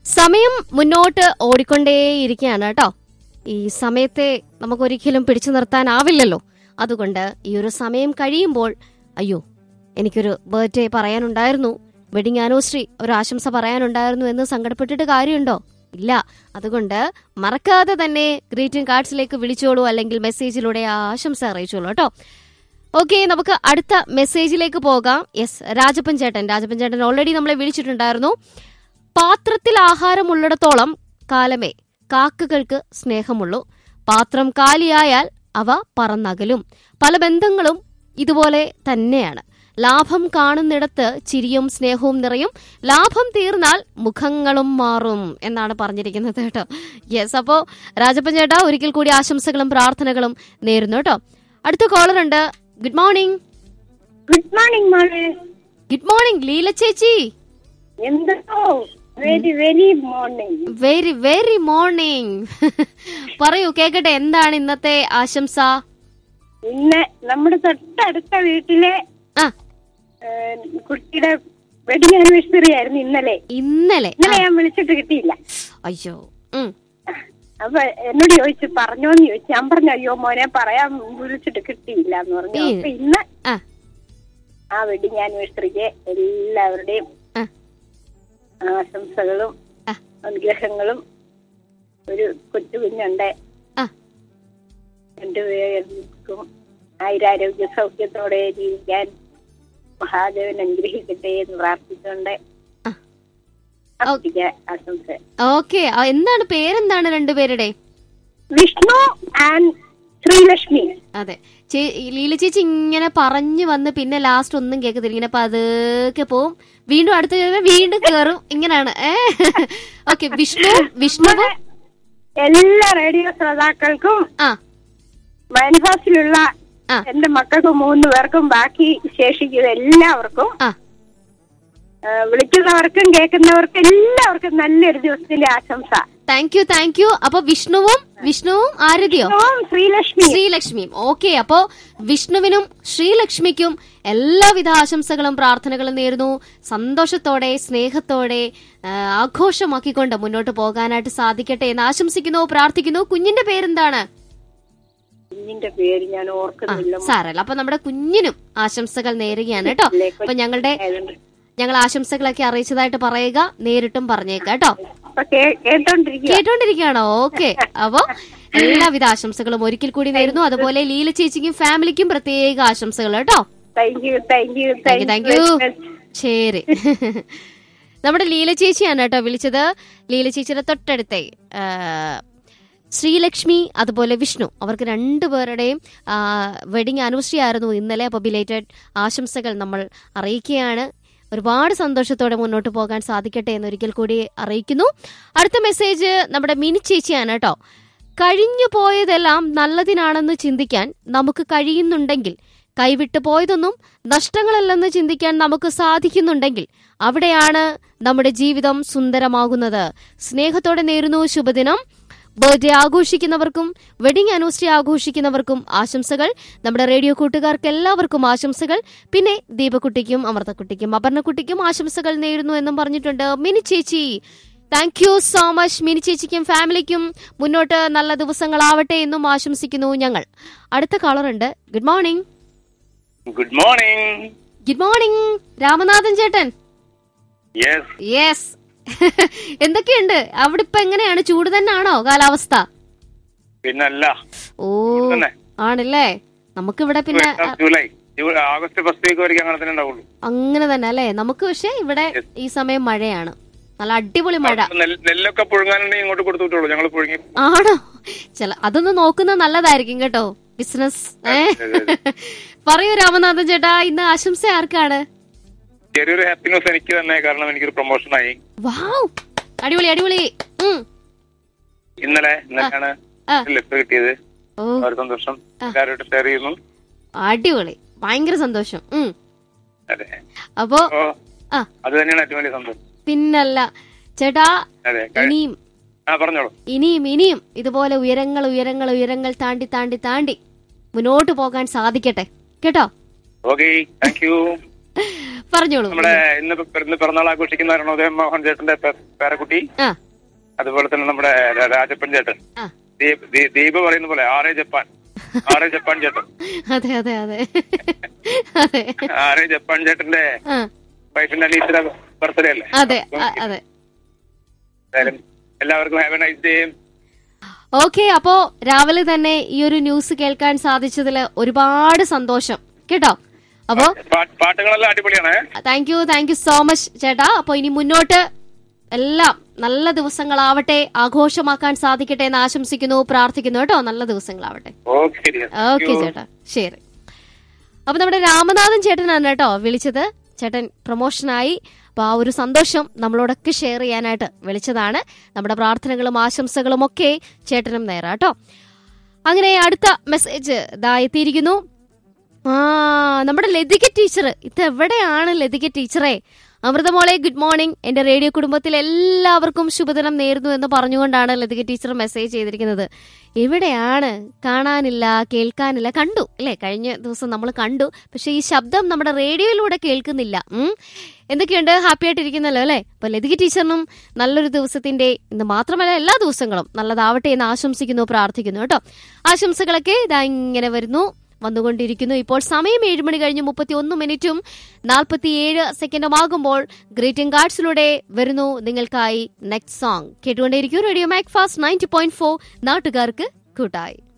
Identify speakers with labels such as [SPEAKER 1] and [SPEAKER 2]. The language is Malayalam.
[SPEAKER 1] സമയം മുന്നോട്ട് ഓടിക്കൊണ്ടേയിരിക്കുകയാണ് കേട്ടോ ഈ സമയത്തെ നമുക്കൊരിക്കലും പിടിച്ചു നിർത്താനാവില്ലല്ലോ അതുകൊണ്ട് ഈ ഒരു സമയം കഴിയുമ്പോൾ അയ്യോ എനിക്കൊരു ബർത്ത്ഡേ പറയാനുണ്ടായിരുന്നു വെഡിങ് ആനിവേഴ്സറി ഒരു ആശംസ പറയാനുണ്ടായിരുന്നു എന്ന് സങ്കടപ്പെട്ടിട്ട് കാര്യമുണ്ടോ ഇല്ല അതുകൊണ്ട് മറക്കാതെ തന്നെ ഗ്രീറ്റിംഗ് കാർഡ്സിലേക്ക് വിളിച്ചോളൂ അല്ലെങ്കിൽ മെസ്സേജിലൂടെ ആ ആശംസ അറിയിച്ചോളൂ കേട്ടോ ഓക്കെ നമുക്ക് അടുത്ത മെസ്സേജിലേക്ക് പോകാം യെസ് രാജപ്പൻ ചേട്ടൻ രാജപ്പൻ ചേട്ടൻ ഓൾറെഡി നമ്മളെ വിളിച്ചിട്ടുണ്ടായിരുന്നു പാത്രത്തിൽ ആഹാരം ഉള്ളിടത്തോളം കാലമേ കാക്കകൾക്ക് സ്നേഹമുള്ളൂ പാത്രം കാലിയായാൽ അവ പറന്നകലും പല ബന്ധങ്ങളും ഇതുപോലെ തന്നെയാണ് ലാഭം കാണുന്നിടത്ത് ചിരിയും സ്നേഹവും നിറയും ലാഭം തീർന്നാൽ മുഖങ്ങളും മാറും എന്നാണ് പറഞ്ഞിരിക്കുന്നത് കേട്ടോ യെസ് അപ്പോ രാജപ്പൻ ചേട്ടാ ഒരിക്കൽ കൂടി ആശംസകളും പ്രാർത്ഥനകളും നേരുന്നു കേട്ടോ അടുത്ത കോളർ ഉണ്ട് ഗുഡ് മോർണിംഗ്
[SPEAKER 2] ഗുഡ് മോർണിംഗ് മോളെ
[SPEAKER 1] ഗുഡ് മോർണിംഗ് ലീല ചേച്ചി
[SPEAKER 2] എന്തോ very very morning
[SPEAKER 1] very very morning പറയൂ കേക്കട്ടെ എന്താണ് ഇന്നത്തെ ആശംസ
[SPEAKER 2] ഇന്ന് നമ്മുടെ തൊട്ടടുത്ത വീട്ടിലെ
[SPEAKER 1] ആ
[SPEAKER 2] ഏ, കുട്ടിയുടെ വെഡിങ് ആനിവേഴ്സറി ആയിരുന്നു ഇന്നലെ
[SPEAKER 1] ഇന്നലെ
[SPEAKER 2] ഇന്നലെ ഞാൻ വിളിച്ചിട്ട് കിട്ടിയില്ല
[SPEAKER 1] അയ്യോ ഉം.
[SPEAKER 2] അപ്പൊ എന്നോട് ചോദിച്ചു പറഞ്ഞോന്ന് ചോദിച്ചു ഞാൻ പറഞ്ഞു അയ്യോ മോനെ പറയാൻ വിളിച്ചിട്ട് കിട്ടിയില്ല എന്ന് പറഞ്ഞു
[SPEAKER 1] ഏ.
[SPEAKER 2] അപ്പൊ ഇന്ന്
[SPEAKER 1] ആ
[SPEAKER 2] ആ വെഡിങ് ആനിവേഴ്സറിക്ക് എല്ലാവരുടെയും
[SPEAKER 1] ആ
[SPEAKER 2] ആശംസകളും
[SPEAKER 1] ആ.
[SPEAKER 2] അനുഗ്രഹങ്ങളും ഒരു കൊച്ചു കുഞ്ഞുണ്ട്
[SPEAKER 1] ആ
[SPEAKER 2] രണ്ടുപേർക്കും ആയിരാരോഗ്യ സൗഖ്യത്തോടെ ജീവിക്കാൻ മഹാദേവൻ അനുഗ്രഹിക്കട്ടെ എന്ന് പ്രാർത്ഥിച്ചുകൊണ്ട്
[SPEAKER 1] ആ.
[SPEAKER 2] ആ കുട്ടിക്ക് ആശംസ
[SPEAKER 1] ഓക്കെ എന്താണ് പേരെന്താണ് രണ്ടുപേരുടെ
[SPEAKER 2] വിഷ്ണു ആൻഡ് ശ്രീലക്ഷ്മി
[SPEAKER 1] അതെ ചേ- ലീല ചേച്ചി ഇങ്ങനെ പറഞ്ഞു വന്ന് പിന്നെ ലാസ്റ്റ് ഒന്നും കേൾക്കത്തില്ല ഇങ്ങനെ പതുക്കെ പോവും വീണ്ടും അടുത്ത് കഴിയുമ്പോ വീണ്ടും കേറും ഇങ്ങനെയാണ് ഏ ഓക്കെ വിഷ്ണു വിഷ്ണുവും
[SPEAKER 2] എല്ലാ റേഡിയോ ശ്രോതാക്കൾക്കും
[SPEAKER 1] ആ
[SPEAKER 2] മാനിഫാസ്റ്റിലുള്ള
[SPEAKER 1] ആ.
[SPEAKER 2] എന്റെ മക്കൾക്ക് മൂന്ന് പേർക്കും ബാക്കി ശേഷിക്കുന്ന എല്ലാവർക്കും
[SPEAKER 1] ആ
[SPEAKER 2] ആ, വിളിക്കുന്നവർക്കും കേൾക്കുന്നവർക്കും എല്ലാവർക്കും നല്ലൊരു ദിവസത്തിന്റെ ആശംസ
[SPEAKER 1] താങ്ക് യു താങ്ക് യു അപ്പൊ വിഷ്ണുവും വിഷ്ണുവും ആരതിയോ
[SPEAKER 2] ഓം ശ്രീലക്ഷ്മി
[SPEAKER 1] ശ്രീലക്ഷ്മിയും ഓക്കെ അപ്പോ വിഷ്ണുവിനും ശ്രീലക്ഷ്മിക്കും എല്ലാവിധ ആശംസകളും പ്രാർത്ഥനകളും നേരുന്നു സന്തോഷത്തോടെ സ്നേഹത്തോടെ ആ, ആഘോഷമാക്കിക്കൊണ്ട് മുന്നോട്ട് പോകാനായിട്ട് സാധിക്കട്ടെ എന്ന് ആശംസിക്കുന്നു പ്രാർത്ഥിക്കുന്നു കുഞ്ഞിന്റെ പേരെന്താണ്
[SPEAKER 2] കുഞ്ഞിന്റെ പേര് ഞാൻ ഓർക്കുന്നില്ല
[SPEAKER 1] സാരല്ല അപ്പൊ നമ്മുടെ കുഞ്ഞിനും ആശംസകൾ നേരുകയാണ് കേട്ടോ അപ്പൊ ഞങ്ങളുടെ
[SPEAKER 2] ആയതുകൊണ്ട്.
[SPEAKER 1] ഞങ്ങൾ ആശംസകളൊക്കെ അറിയിച്ചതായിട്ട് പറയുക നേരിട്ടും പറഞ്ഞേക്കാം കേട്ടോ
[SPEAKER 2] അപ്പൊ കേ- കേട്ടോണ്ടിരിക്കുക
[SPEAKER 1] കേട്ടോണ്ടിരിക്കുകയാണോ ഓക്കെ അപ്പൊ എല്ലാവിധ ആശംസകളും ഒരിക്കൽ കൂടി നേരുന്നു അതുപോലെ ലീല ചേച്ചിക്കും ഫാമിലിക്കും പ്രത്യേക ആശംസകൾ കേട്ടോ
[SPEAKER 2] thank you thank you
[SPEAKER 1] thank you
[SPEAKER 2] thank
[SPEAKER 1] thank you
[SPEAKER 2] you
[SPEAKER 1] ശരി നമ്മുടെ ലീല ചേച്ചിയാണ് കേട്ടോ വിളിച്ചത് ലീല ചേച്ചിയുടെ തൊട്ടടുത്തേ ആ, ശ്രീലക്ഷ്മി അതുപോലെ വിഷ്ണു അവർക്ക് രണ്ടുപേരുടെയും വെഡിങ് ആനിവേഴ്സറി ആയിരുന്നു ഇന്നലെ അപ്പോൾ ബിലേറ്റഡ് ആശംസകൾ നമ്മൾ അറിയിക്കുകയാണ് ഒരുപാട് സന്തോഷത്തോടെ മുന്നോട്ട് പോകാൻ സാധിക്കട്ടെ എന്ന് ഒരിക്കൽ കൂടി അറിയിക്കുന്നു അടുത്ത മെസ്സേജ് നമ്മുടെ മിനി ചേച്ചിയാണ് കേട്ടോ കഴിഞ്ഞു പോയതെല്ലാം നല്ലതിനാണെന്ന് ചിന്തിക്കാൻ നമുക്ക് കഴിയുന്നുണ്ടെങ്കിൽ കൈവിട്ടു പോയതൊന്നും നഷ്ടങ്ങളല്ലെന്ന് ചിന്തിക്കാൻ നമുക്ക് സാധിക്കുന്നുണ്ടെങ്കിൽ അവിടെയാണ് നമ്മുടെ ജീവിതം സുന്ദരമാകുന്നത് സ്നേഹത്തോടെ നേരുന്നു ശുഭദിനം ബർത്ത്ഡേ ആഘോഷിക്കുന്നവർക്കും വെഡിങ് ആനിവേഴ്സറി ആഘോഷിക്കുന്നവർക്കും ആശംസകൾ നമ്മുടെ റേഡിയോ കൂട്ടുകാർക്ക് എല്ലാവർക്കും ആശംസകൾ പിന്നെ ദീപക്കുട്ടിക്കും അമൃതക്കുട്ടിക്കും അപർണക്കുട്ടിക്കും ആശംസകൾ നേരുന്നു എന്നും പറഞ്ഞിട്ടുണ്ട് മിനി ചേച്ചി thank you so much Mini ചേച്ചിക്കും ഫാമിലിക്കും മുന്നോട്ട് നല്ല ദിവസങ്ങളാവട്ടെ എന്നും ആശംസിക്കുന്നു ഞങ്ങൾ അടുത്ത caller ഉണ്ട് good morning
[SPEAKER 3] good morning
[SPEAKER 1] good morning Ramanathan ചേട്ടൻ
[SPEAKER 3] യെസ്
[SPEAKER 1] യെസ് എന്തൊക്കെയുണ്ട് അവിടെ ഇപ്പൊ എങ്ങനെയാണ് ചൂട് തന്നെയാണോ കാലാവസ്ഥ
[SPEAKER 3] പിന്നല്ല
[SPEAKER 1] ഓ
[SPEAKER 3] തന്നെ.
[SPEAKER 1] ആണല്ലേ നമുക്കിവിടെ പിന്നെ
[SPEAKER 3] ഇപ്പൊ ജൂലൈ ജൂ- ആഗസ്റ്റ് ഫസ്റ്റ് വീക്ക് വരെയും അങ്ങനെ തന്നെ ഉണ്ടാവുള്ളൂ
[SPEAKER 1] അങ്ങനെ തന്നെ അല്ലേ നമുക്ക് പക്ഷെ ഇവിടെ ഈ സമയം മഴയാണ് നല്ല അടിപൊളി മഴ
[SPEAKER 3] അപ്പൊ നെൽ- നെല്ലൊക്കെ പുഴുങ്ങാനുണ്ടെങ്കിൽ ഇങ്ങോട്ട് കൊടുത്തു വിട്ടോളൂ ഞങ്ങൾ പുഴുങ്ങി
[SPEAKER 1] ആണോ ചില അതൊന്ന് നോക്കുന്നത് നല്ലതായിരിക്കും കേട്ടോ ബിസിനസ് ഏ
[SPEAKER 3] അതെ,
[SPEAKER 1] പറയൂ രാമനാഥൻ ചേട്ടാ ഇന്ന് ആശംസ ആർക്കാണ്
[SPEAKER 3] ചെറിയൊരു ഹാപ്പി ന്യൂസ് എനിക്ക് തന്നെ കാരണം എനിക്കൊരു പ്രൊമോഷൻ ആയി
[SPEAKER 1] വാവ് അടിപൊളി അടിപൊളി ഉം.
[SPEAKER 3] ഇന്നലെ ഇന്നലെയാണ്
[SPEAKER 1] ആ.
[SPEAKER 3] ലിസ്റ്റ് കിട്ടിയത്
[SPEAKER 1] ഓ
[SPEAKER 3] വളരെ സന്തോഷം എല്ലാവരോട്ട് ഷെയർ ചെയ്യുന്നു
[SPEAKER 1] അടിപൊളി ഭയങ്കര സന്തോഷം ഉം.
[SPEAKER 3] അതെ
[SPEAKER 1] അപ്പോ
[SPEAKER 3] അപ്പോ
[SPEAKER 1] ആ
[SPEAKER 3] അത് തന്നെയാണ് ഏറ്റവും വലിയ സന്തോഷം
[SPEAKER 1] പിന്നല്ല ചേട്ടാ
[SPEAKER 3] അതെ കഴി-
[SPEAKER 1] ഇനിയും
[SPEAKER 3] ആ പറഞ്ഞോളൂ
[SPEAKER 1] ഇനിയും ഇനിയും ഇതുപോലെ ഉയരങ്ങൾ ഉയരങ്ങൾ ഉയരങ്ങൾ താണ്ടി താണ്ടി താണ്ടി മുന്നോട്ട് പോകാൻ സാധിക്കട്ടെ കേട്ടോ
[SPEAKER 3] ഓക്കെ താങ്ക് യു
[SPEAKER 1] പറഞ്ഞോളൂ
[SPEAKER 3] നമ്മുടെ ഇന്ന് പി- ഇന്ന് പിറന്നാൾ ആഘോഷിക്കുന്ന അരുണോദയം മോഹൻ ചേട്ടന്റെ പേ- പേരക്കുട്ടി
[SPEAKER 1] ആ
[SPEAKER 3] അതുപോലെ തന്നെ നമ്മുടെ രാ- രാജപ്പൻ ചേട്ടൻ
[SPEAKER 1] ആ
[SPEAKER 3] ദീപ് ദീ- ദീപ് പറയുന്ന പോലെ ആറേ ജപ്പാൻ ആറേ ജപ്പാൻ ചേട്ടൻ
[SPEAKER 1] അതെ അതെ അതെ അതെ
[SPEAKER 3] ആറേ ജപ്പാൻ ചേട്ടന്റെ
[SPEAKER 1] ആ
[SPEAKER 3] വൈഫിന്റെ അനീസിന്റെ ബർത്ത്ഡേ അല്ലേ
[SPEAKER 1] അതെ അ- അതെ
[SPEAKER 3] എന്തായാലും എല്ലാവർക്കും have a nice day
[SPEAKER 1] okay അപ്പോ രാവിലെ തന്നെ ഈ ഒരു ന്യൂസ് കേൾക്കാൻ സാധിച്ചതിൽ ഒരുപാട് സന്തോഷം കേട്ടോ അപ്പോ
[SPEAKER 3] പാട്ടുകളെല്ലാം അടിപൊളിയാണ്
[SPEAKER 1] thank you thank you so much ചേട്ടാ അപ്പൊ ഇനി മുന്നോട്ട് എല്ലാം നല്ല ദിവസങ്ങളാവട്ടെ ആഘോഷമാക്കാൻ സാധിക്കട്ടെ എന്ന് ആശംസിക്കുന്നു പ്രാർത്ഥിക്കുന്നു കേട്ടോ നല്ല ദിവസങ്ങളാവട്ടെ
[SPEAKER 3] ഓക്കെ
[SPEAKER 1] ഓക്കെ ചേട്ടാ ശരി അപ്പൊ നമ്മുടെ രാമനാഥൻ ചേട്ടനാണ് കേട്ടോ വിളിച്ചത് ചേട്ടൻ പ്രൊമോഷനായി അപ്പൊ ആ ഒരു സന്തോഷം നമ്മളോടൊക്കെ ഷെയർ ചെയ്യാനായിട്ട് വിളിച്ചതാണ് നമ്മുടെ പ്രാർത്ഥനകളും ആശംസകളും ഒക്കെ ചേട്ടനും നേരാ കേട്ടോ അങ്ങനെ അടുത്ത മെസ്സേജ് ഇതാ എത്തിയിരിക്കുന്നു ആ നമ്മുടെ ലതിക ടീച്ചർ ഇത് എവിടെയാണ് ലതിക ടീച്ചറെ അമൃതമോളെ ഗുഡ് മോർണിംഗ് എന്റെ റേഡിയോ കുടുംബത്തിൽ എല്ലാവർക്കും ശുഭദിനം നേരുന്നു എന്ന് പറഞ്ഞുകൊണ്ടാണ് ലതിക ടീച്ചർ മെസ്സേജ് ചെയ്തിരിക്കുന്നത് എവിടെയാണ് കാണാനില്ല കേൾക്കാനില്ല കണ്ടു അല്ലേ കഴിഞ്ഞ ദിവസം നമ്മൾ കണ്ടു പക്ഷെ ഈ ശബ്ദം നമ്മുടെ റേഡിയോയിലൂടെ കേൾക്കുന്നില്ല ഉം. എന്തൊക്കെയുണ്ട് ഹാപ്പി ആയിട്ടിരിക്കുന്നല്ലോ അല്ലേ അപ്പൊ ലതിക ടീച്ചറിനും നല്ലൊരു ദിവസത്തിന്റെ ഇന്ന് മാത്രമല്ല എല്ലാ ദിവസങ്ങളും നല്ലതാവട്ടെ എന്ന് ആശംസിക്കുന്നു പ്രാർത്ഥിക്കുന്നു കേട്ടോ ആശംസകളൊക്കെ ഇതാ ഇങ്ങനെ വരുന്നു വന്നുകൊണ്ടിരിക്കുന്നു ഇപ്പോൾ സമയം ഏഴ് മണി കഴിഞ്ഞ് മുപ്പത്തി ഒന്ന് മിനിറ്റും നാൽപ്പത്തിയേഴ് സെക്കൻഡും ആകുമ്പോൾ ഗ്രീറ്റിംഗ് കാർഡ്സിലൂടെ വരുന്നു നിങ്ങൾക്കായി നെക്സ്റ്റ് സോങ് കേട്ടുകൊണ്ടേയിരിക്കും radio Mac Fast ninety point four നാട്ടുകാർക്ക് കൂട്ടായി